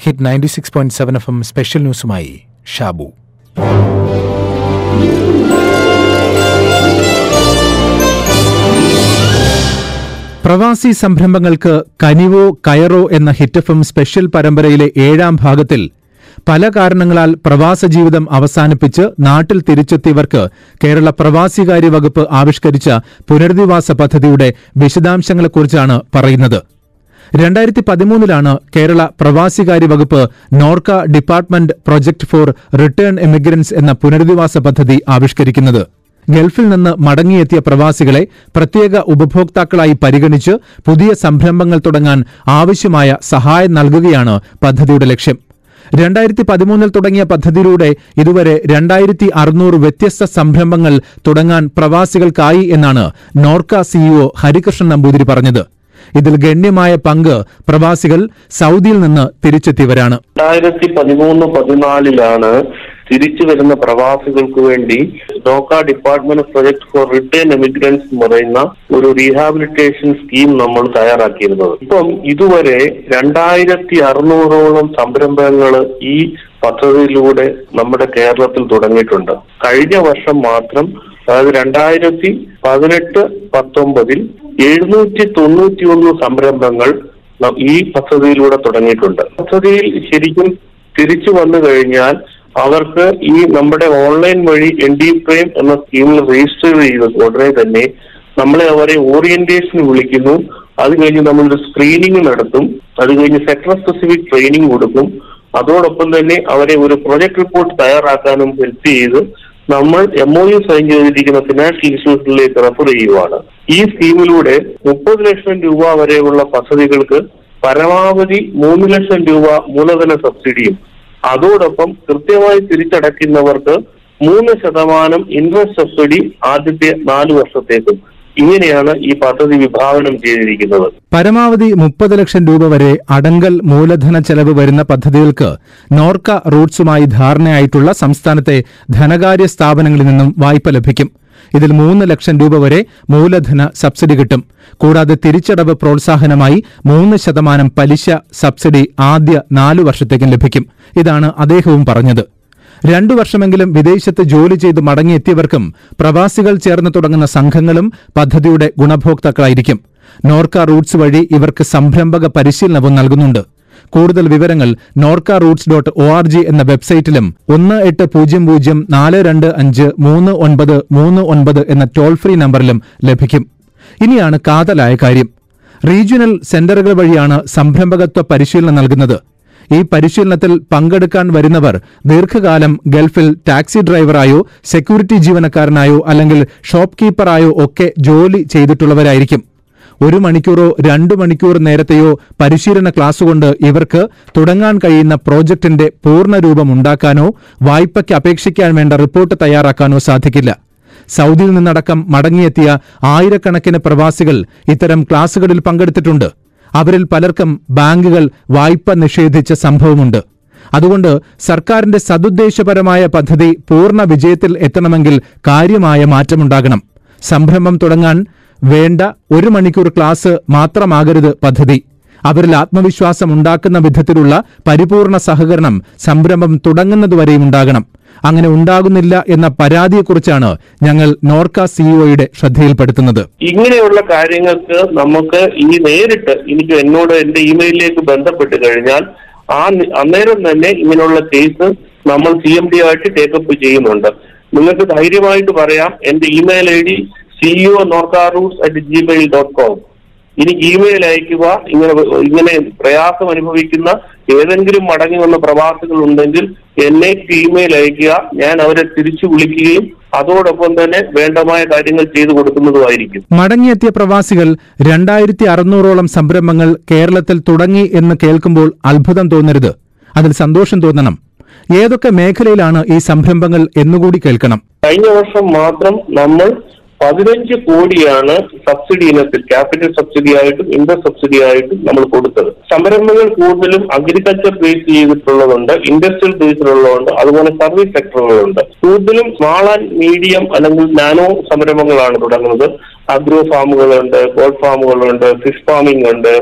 hit ninety six point seven F M special ന്യൂസുമായി ഷാബു പ്രവാസി സംരംഭങ്ങൾക്ക് കനിവോ കയറോ എന്ന ഹിറ്റ് എഫ് എം സ്പെഷ്യൽ പരമ്പരയിലെ ഏഴാം ഭാഗത്തിൽ പല കാരണങ്ങളാൽ പ്രവാസ ജീവിതം അവസാനിപ്പിച്ച് നാട്ടിൽ തിരിച്ചെത്തിയവർക്ക് കേരള പ്രവാസികാര്യ വകുപ്പ് ആവിഷ്കരിച്ച പുനരധിവാസ പദ്ധതിയുടെ വിശദാംശങ്ങളെക്കുറിച്ചാണ് പറയുന്നത് രണ്ടായിരത്തി പതിമൂന്നിലാണ് കേരള പ്രവാസികാര്യ വകുപ്പ് Norka department project for return emigrants എന്ന പുനരധിവാസ പദ്ധതി ആവിഷ്കരിക്കുന്നത് ഗൾഫിൽ നിന്ന് മടങ്ങിയെത്തിയ പ്രവാസികളെ പ്രത്യേക ഉപഭോക്താക്കളായി പരിഗണിച്ച് പുതിയ സംരംഭങ്ങൾ തുടങ്ങാൻ ആവശ്യമായ സഹായം നൽകുകയാണ് പദ്ധതിയുടെ ലക്ഷ്യം രണ്ടായിരത്തി പതിമൂന്നിൽ തുടങ്ങിയ പദ്ധതിയിലൂടെ ഇതുവരെ രണ്ടായിരത്തി അറുന്നൂറ് വ്യത്യസ്ത സംരംഭങ്ങൾ തുടങ്ങാൻ പ്രവാസികൾക്കായി എന്നാണ് നോർക്ക സിഇഒ ഹരികൃഷ്ണൻ നമ്പൂതിരി പറഞ്ഞത് ഇതിൽ ഗണ്യമായ പങ്ക് പ്രവാസികൾ സൗദിയിൽ നിന്ന് തിരിച്ചെത്തിയവരാണ് രണ്ടായിരത്തി പതിമൂന്ന് പതിനാലിലാണ് തിരിച്ചു വരുന്ന പ്രവാസികൾക്ക് വേണ്ടി Norka department of project for return emigrants എന്ന് പറയുന്ന ഒരു റീഹാബിലിറ്റേഷൻ സ്കീം നമ്മൾ തയ്യാറാക്കിയിരുന്നത് ഇപ്പം ഇതുവരെ രണ്ടായിരത്തി അറുന്നൂറോളം സംരംഭങ്ങൾ ഈ പദ്ധതിയിലൂടെ നമ്മുടെ കേരളത്തിൽ തുടങ്ങിയിട്ടുണ്ട് കഴിഞ്ഞ വർഷം മാത്രം അതായത് രണ്ടായിരത്തി പതിനെട്ട് പത്തൊമ്പതിൽ എഴുന്നൂറ്റി തൊണ്ണൂറ്റി ഒന്ന് സംരംഭങ്ങൾ ന- ഈ പദ്ധതിയിലൂടെ തുടങ്ങിയിട്ടുണ്ട് പദ്ധതിയിൽ ശരിക്കും തിരിച്ചു വന്നു കഴിഞ്ഞാൽ അവർക്ക് ഈ നമ്മുടെ ഓൺലൈൻ വഴി എൻ ഡി പ്രേം എന്ന സ്കീമിൽ രജിസ്റ്റർ ചെയ്ത ഉടനെ തന്നെ നമ്മളെ അവരെ ഓറിയന്റേഷൻ വിളിക്കുന്നു അത് കഴിഞ്ഞ് നമ്മളൊരു സ്ക്രീനിങ് നടത്തും അത് കഴിഞ്ഞ് സെക്ടർ സ്പെസിഫിക് ട്രെയിനിങ് കൊടുക്കും അതോടൊപ്പം തന്നെ അവരെ ഒരു പ്രൊജക്ട് റിപ്പോർട്ട് തയ്യാറാക്കാനും ഹെൽപ്പ് ചെയ്ത് നമ്മൾ എം ഒ യു സൈൻ ചെയ്തിരിക്കുന്ന ഫിനാൻഷ്യൽ ഇൻസ്റ്റിറ്റ്യൂഷനിലേക്ക് റെഫർ ചെയ്യുവാണ് ഈ സ്കീമിലൂടെ മുപ്പത് ലക്ഷം രൂപ വരെയുള്ള പദ്ധതികൾക്ക് പരമാവധി മൂന്ന് ലക്ഷം രൂപ മൂലധന സബ്സിഡിയും അതോടൊപ്പം കൃത്യമായി തിരിച്ചടയ്ക്കുന്നവർക്ക് മൂന്ന് ശതമാനം ഇൻട്രസ്റ്റ് സബ്സിഡി ആദ്യത്തെ നാല് വർഷത്തേക്കും ഇങ്ങനെയാണ് ഈ പദ്ധതി വിഭാവനം ചെയ്തിരിക്കുന്നത് പരമാവധി മുപ്പത് ലക്ഷം രൂപ വരെ അടങ്കൽ മൂലധന ചെലവ് വരുന്ന പദ്ധതികൾക്ക് നോർക്ക റൂട്ട്സുമായി ധാരണയായിട്ടുള്ള സംസ്ഥാനത്തെ ധനകാര്യ സ്ഥാപനങ്ങളിൽ നിന്നും വായ്പ ലഭിക്കും ഇതിൽ മൂന്ന് ലക്ഷം രൂപ വരെ മൂലധന സബ്സിഡി കിട്ടും കൂടാതെ തിരിച്ചടവ് പ്രോത്സാഹനമായി മൂന്ന് ശതമാനം പലിശ സബ്സിഡി ആദ്യ നാലു വർഷത്തേക്കും ലഭിക്കും ഇതാണ് അദ്ദേഹവും പറഞ്ഞത് രണ്ടു വർഷമെങ്കിലും വിദേശത്ത് ജോലി ചെയ്ത് മടങ്ങിയെത്തിയവർക്കും പ്രവാസികൾ ചേർന്ന് തുടങ്ങുന്ന സംഘങ്ങളും പദ്ധതിയുടെ ഗുണഭോക്താക്കളായിരിക്കും നോർക്ക റൂട്ട്സ് വഴി ഇവർക്ക് സംരംഭക പരിശീലനവും നൽകുന്നുണ്ട് കൂടുതൽ വിവരങ്ങൾ Norka Roots dot O R G എന്ന വെബ്സൈറ്റിലും ഒന്ന് എട്ട് പൂജ്യം പൂജ്യം നാല് രണ്ട് അഞ്ച് മൂന്ന് ഒൻപത് മൂന്ന് ഒൻപത് എന്ന ടോൾ ഫ്രീ നമ്പറിലും ലഭിക്കും ഇനിയാണ് കാതലായ കാര്യം റീജിയണൽ സെന്ററുകൾ വഴിയാണ് സംരംഭകത്വ പരിശീലനം നൽകുന്നത് ഈ പരിശീലനത്തിൽ പങ്കെടുക്കാൻ വരുന്നവർ ദീർഘകാലം ഗൾഫിൽ ടാക്സി ഡ്രൈവറായോ സെക്യൂരിറ്റി ജീവനക്കാരനായോ അല്ലെങ്കിൽ ഷോപ്പ് കീപ്പറായോ ഒക്കെ ജോലി ചെയ്തിട്ടുള്ളവരായിരിക്കും ഒരു മണിക്കൂറോ രണ്ടു മണിക്കൂർ നേരത്തെയോ പരിശീലന ക്ലാസ് കൊണ്ട് ഇവർക്ക് തുടങ്ങാൻ കഴിയുന്ന പ്രോജക്ടിന്റെ പൂർണ്ണരൂപം ഉണ്ടാക്കാനോ വായ്പയ്ക്ക് അപേക്ഷിക്കാൻ വേണ്ട റിപ്പോർട്ട് തയ്യാറാക്കാനോ സാധിക്കില്ല സൗദിയിൽ നിന്നടക്കം മടങ്ങിയെത്തിയ ആയിരക്കണക്കിന് പ്രവാസികൾ ഇത്തരം ക്ലാസുകളിൽ പങ്കെടുത്തിട്ടുണ്ട് അവരിൽ പലർക്കും ബാങ്കുകൾ വായ്പ നിഷേധിച്ച സംഭവമുണ്ട് അതുകൊണ്ട് സർക്കാരിന്റെ സതുദ്ദേശപരമായ പദ്ധതി പൂർണ്ണ വിജയത്തിൽ എത്തണമെങ്കിൽ കാര്യമായ മാറ്റമുണ്ടാകണം സംരംഭം തുടങ്ങാൻ വേണ്ട ഒരു മണിക്കൂർ ക്ലാസ് മാത്രമാകരുത് പദ്ധതി അവരിൽ ആത്മവിശ്വാസം ഉണ്ടാക്കുന്ന വിധത്തിലുള്ള പരിപൂർണ സഹകരണം സംരംഭം തുടങ്ങുന്നതുവരെയും ഉണ്ടാകണം അങ്ങനെ ഉണ്ടാകുന്നില്ല എന്ന പരാതിയെക്കുറിച്ചാണ് ഞങ്ങൾ നോർക്ക സിഇഒയുടെ ശ്രദ്ധയിൽപ്പെടുത്തുന്നത് ഇങ്ങനെയുള്ള കാര്യങ്ങൾക്ക് നമുക്ക് ഈ നേരിട്ട് എനിക്ക് എന്നോട് എന്റെ ഇമെയിലിലേക്ക് ബന്ധപ്പെട്ട് കഴിഞ്ഞാൽ ആ നി- അന്നേരം തന്നെ ഇങ്ങനെയുള്ള കേസ് നമ്മൾ സി എം ഡി ആയിട്ട് ടേക്കപ്പ് ചെയ്യുന്നുണ്ട് നിങ്ങൾക്ക് ധൈര്യമായിട്ട് പറയാം എന്റെ email I D CEO Norka Roots at Gmail dot com ഇനി ഇമെയിൽ അയക്കുക ഇങ്ങനെ ഇങ്ങനെ പ്രയാസം അനുഭവിക്കുന്ന ഏതെങ്കിലും മടങ്ങി വന്ന പ്രവാസികൾ ഉണ്ടെങ്കിൽ എന്നെ ഇമെയിൽ അയക്കുക ഞാൻ അവരെ തിരിച്ചു വിളിക്കുകയും അതോടൊപ്പം തന്നെ വേണ്ടമായ കാര്യങ്ങൾ ചെയ്തു കൊടുക്കുന്നതുമായിരിക്കും മടങ്ങിയെത്തിയ പ്രവാസികൾ രണ്ടായിരത്തി അറുന്നൂറോളം സംരംഭങ്ങൾ കേരളത്തിൽ തുടങ്ങി എന്ന് കേൾക്കുമ്പോൾ അത്ഭുതം തോന്നരുത് അതിൽ സന്തോഷം തോന്നണം ഏതൊക്കെ മേഖലയിലാണ് ഈ സംരംഭങ്ങൾ എന്നുകൂടി കേൾക്കണം കഴിഞ്ഞ വർഷം മാത്രം നമ്മൾ പതിനഞ്ച് കോടിയാണ് സബ്സിഡി ഇനത്തിൽ ക്യാപിറ്റൽ സബ്സിഡി ആയിട്ടും ഇൻട്രസ്റ്റ് സബ്സിഡി ആയിട്ടും നമ്മൾ കൊടുത്തത് സംരംഭങ്ങൾ കൂടുതലും അഗ്രികൾച്ചർ ബേസ് ചെയ്തിട്ടുള്ളതുണ്ട് ഇൻഡസ്ട്രിയൽ ബേസിലുള്ളതുണ്ട് അതുപോലെ സർവീസ് സെക്ടറുകളുണ്ട് കൂടുതലും സ്മാൾ ആൻഡ് മീഡിയം അല്ലെങ്കിൽ നാനോ സംരംഭങ്ങളാണ് തുടങ്ങുന്നത് അഗ്രോ ഫാമുകളുണ്ട് ഗോഡ് ഫാമുകളുണ്ട് ഫിഷ് ഫാമിംഗ് ഉണ്ട്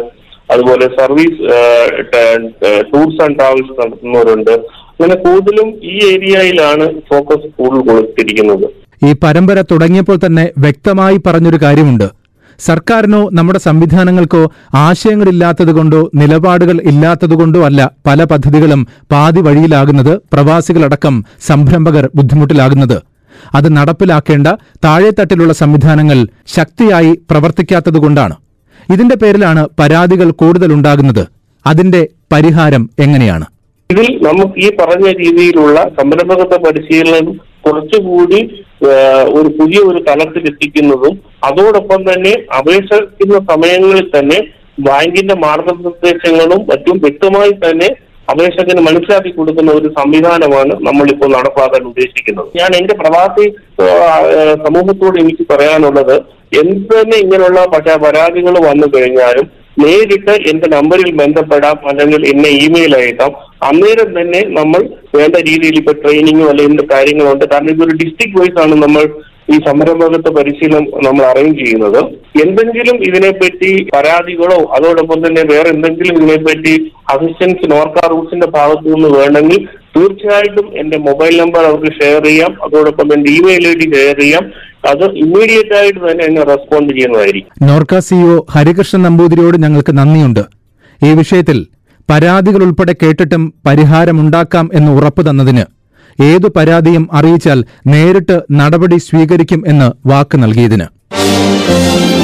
അതുപോലെ സർവീസ് ടൂർസ് ആൻഡ് ട്രാവൽസ് നടത്തുന്നവരുണ്ട് അങ്ങനെ കൂടുതലും ഈ ഏരിയയിലാണ് ഫോക്കസ് കൂടുതൽ കൊടുത്തിരിക്കുന്നത് ഈ പരമ്പര തുടങ്ങിയപ്പോൾ തന്നെ വ്യക്തമായി പറഞ്ഞൊരു കാര്യമുണ്ട് സർക്കാരിനോ നമ്മുടെ സംവിധാനങ്ങൾക്കോ ആശയങ്ങളില്ലാത്തതുകൊണ്ടോ നിലപാടുകൾ ഇല്ലാത്തതുകൊണ്ടോ അല്ല പല പദ്ധതികളും പാതി വഴിയിലാകുന്നത് പ്രവാസികളടക്കം സംരംഭകർ ബുദ്ധിമുട്ടിലാകുന്നത് അത് നടപ്പിലാക്കേണ്ട താഴെത്തട്ടിലുള്ള സംവിധാനങ്ങൾ ശക്തിയായി പ്രവർത്തിക്കാത്തതുകൊണ്ടാണ് ഇതിന്റെ പേരിലാണ് പരാതികൾ കൂടുതലുണ്ടാകുന്നത് അതിന്റെ പരിഹാരം എങ്ങനെയാണ് ഇതിൽ നമുക്ക് ഈ പറഞ്ഞ രീതിയിലുള്ള സംരംഭകത്വ പരിശീലനം കുറച്ചുകൂടി ആ, ഒരു പുതിയ ഒരു തലത്തിൽ എത്തിക്കുന്നതും അതോടൊപ്പം തന്നെ അപേക്ഷിക്കുന്ന സമയങ്ങളിൽ തന്നെ ബാങ്കിന്റെ മാർഗനിർദ്ദേശങ്ങളും മറ്റും വ്യക്തമായി തന്നെ അപേക്ഷകന് മനസ്സിലാക്കി കൊടുക്കുന്ന ഒരു സംവിധാനമാണ് നമ്മളിപ്പോൾ നടപ്പാക്കാൻ ഉദ്ദേശിക്കുന്നത് ഞാൻ എന്റെ പ്രവാസി ആ, ആ, സമൂഹത്തോട് എനിക്ക് പറയാനുള്ളത് എന്ത് തന്നെ ഇങ്ങനെയുള്ള പക്ഷേ പരാതികൾ വന്നു കഴിഞ്ഞാലും നേരിട്ട് എന്റെ നമ്പറിൽ ബന്ധപ്പെടാം അല്ലെങ്കിൽ എന്നെ ഇമെയിൽ അയക്കാം അന്നേരം തന്നെ നമ്മൾ വേണ്ട രീതിയിൽ ഇപ്പൊ ട്രെയിനിങ്ങോ അല്ലെങ്കിൽ കാര്യങ്ങളുണ്ട് കാരണം ഇതൊരു ഡിസ്ട്രിക്ട് വൈസ് ആണ് നമ്മൾ ഈ സംരംഭകത്വ പരിശീലനം നമ്മൾ അറേഞ്ച് ചെയ്യുന്നത് എന്തെങ്കിലും ഇതിനെപ്പറ്റി പരാതികളോ അതോടൊപ്പം തന്നെ വേറെ എന്തെങ്കിലും ഇതിനെപ്പറ്റി അസിസ്റ്റൻസ് നോർക്ക റൂട്ട്സിന്റെ ഭാഗത്തു നിന്ന് വേണമെങ്കിൽ തീർച്ചയായിട്ടും എന്റെ മൊബൈൽ നമ്പർ അവർക്ക് ഷെയർ ചെയ്യാം അതോടൊപ്പം എന്റെ ഇമെയിൽ ഐ ഡി ഷെയർ ചെയ്യാം അത് ഇമ്മീഡിയറ്റ് ആയിട്ട് തന്നെ എന്നെ റെസ്പോണ്ട് ചെയ്യുന്നതായിരിക്കും നോർക്ക സിഇഒ ഹരികൃഷ്ണൻ നമ്പൂതിരിയോട് ഞങ്ങൾക്ക് നന്ദിയുണ്ട് ഈ വിഷയത്തിൽ പരാതികൾ ഉൾപ്പെടെ കേട്ടിട്ടും പരിഹാരമുണ്ടാക്കാം എന്ന് ഉറപ്പു തന്നതിന് ഏതു പരാതിയും അറിയിച്ചാൽ നേരിട്ട് നടപടി സ്വീകരിക്കും എന്ന് വാക്ക് നൽകിയതിന്